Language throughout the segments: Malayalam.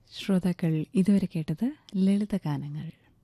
ശ്രോതാക്കൾ ഇതുവരെ കേട്ടത് ലളിതഗാനങ്ങൾ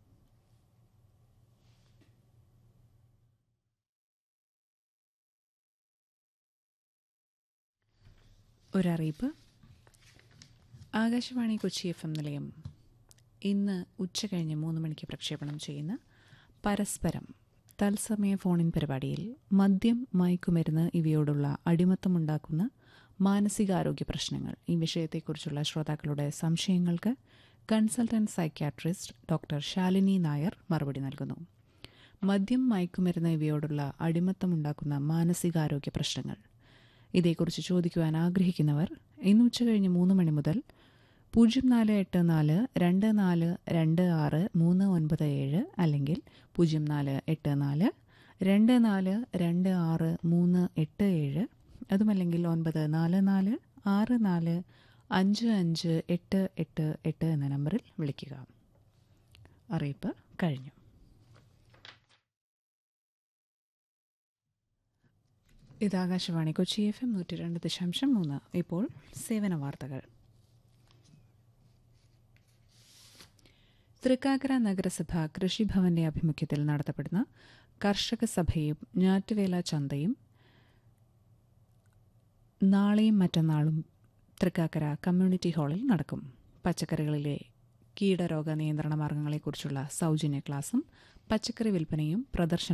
ഒരറിയിപ്പ് ആകാശവാണി കൊച്ചി എഫ് എം നിലയം ഇന്ന് ഉച്ചകഴിഞ്ഞ് മൂന്ന് മണിക്ക് പ്രക്ഷേപണം ചെയ്യുന്ന പരസ്പരം തത്സമയ ഫോണിൻ പരിപാടിയിൽ മദ്യം മയക്കുമരുന്ന് ഇവയോടുള്ള അടിമത്തമുണ്ടാക്കുന്ന മാനസികാരോഗ്യ പ്രശ്നങ്ങൾ ഈ വിഷയത്തെക്കുറിച്ചുള്ള ശ്രോതാക്കളുടെ സംശയങ്ങൾക്ക് consultant psychiatrist doctor Shalini Nair മറുപടി നൽകുന്നു മദ്യം മയക്കുമരുന്ന് ഇവയോടുള്ള അടിമത്തമുണ്ടാക്കുന്ന മാനസികാരോഗ്യ പ്രശ്നങ്ങൾ ഇതേക്കുറിച്ച് ചോദിക്കുവാൻ ആഗ്രഹിക്കുന്നവർ ഇന്ന് ഉച്ചകഴിഞ്ഞ് മൂന്ന് മണി മുതൽ പൂജ്യം നാല് എട്ട് നാല് രണ്ട് നാല് രണ്ട് ആറ് മൂന്ന് ഒൻപത് ഏഴ് അല്ലെങ്കിൽ പൂജ്യം നാല് എട്ട് നാല് രണ്ട് നാല് രണ്ട് ആറ് മൂന്ന് എട്ട് ഏഴ് അതുമല്ലെങ്കിൽ ഒൻപത് നാല് നാല് ആറ് നാല് അഞ്ച് അഞ്ച് എട്ട് എട്ട് എട്ട് എന്ന നമ്പറിൽ വിളിക്കുക അറിയിപ്പ് കഴിഞ്ഞു ഇത് ആകാശവാണി കൊച്ചി എഫ് എം നൂറ്റി രണ്ട് ദശാംശം മൂന്ന് ഇപ്പോൾ സേവന വാർത്തകൾ തൃക്കാക്കര നഗരസഭ കൃഷിഭവന്റെ ആഭിമുഖ്യത്തിൽ നടത്തപ്പെടുന്ന കർഷക സഭയും ഞാറ്റുവേല ചന്തയും നാളെയും മറ്റന്നാളും തൃക്കാക്കര കമ്മ്യൂണിറ്റി ഹാളിൽ നടക്കും പച്ചക്കറികളിലെ കീടരോഗ നിയന്ത്രണ മാർഗങ്ങളെക്കുറിച്ചുള്ള സൗജന്യ ക്ലാസും പച്ചക്കറി വിൽപ്പനയും പ്രദർശന